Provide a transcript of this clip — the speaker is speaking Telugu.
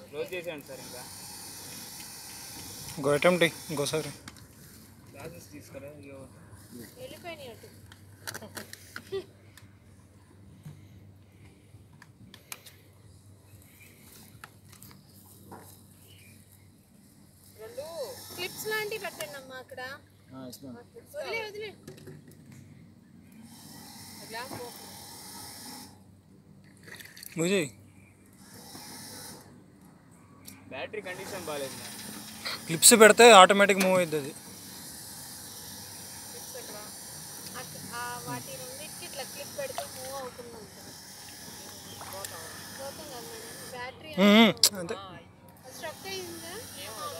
క్లోజ్ చేసేయండి సార్ ఇంకా ఇంకో అటెంప్ట్ ఇంకోసారి క్లాసెస్ తీసుకురా అయ్యో వెళ్ళిపోయినాయి అటు రెండు క్లిప్స్ లాంటివి పెట్టండి అమ్మా అక్కడ వదిలే వదిలే గ్లాస్ ఓపెన్ ముజయ్ బ్యాటరీ కండిషన్ బాగాలేదు మ్యామ్ క్లిప్స్ పెడితే ఆటోమేటిక్ మూవ్ అవుతుంది అది క్లిప్స్ ఎక్కడ అక్క- ఆ వాటి రెండింటికి ఇట్లా క్లిప్ పెడితే మూవ్ అవుతుంది ఉంటుంది పోతాం కదా మేడం బ్యాటరీ ఉమ్, అంతే స్ట్రక్ అయిందా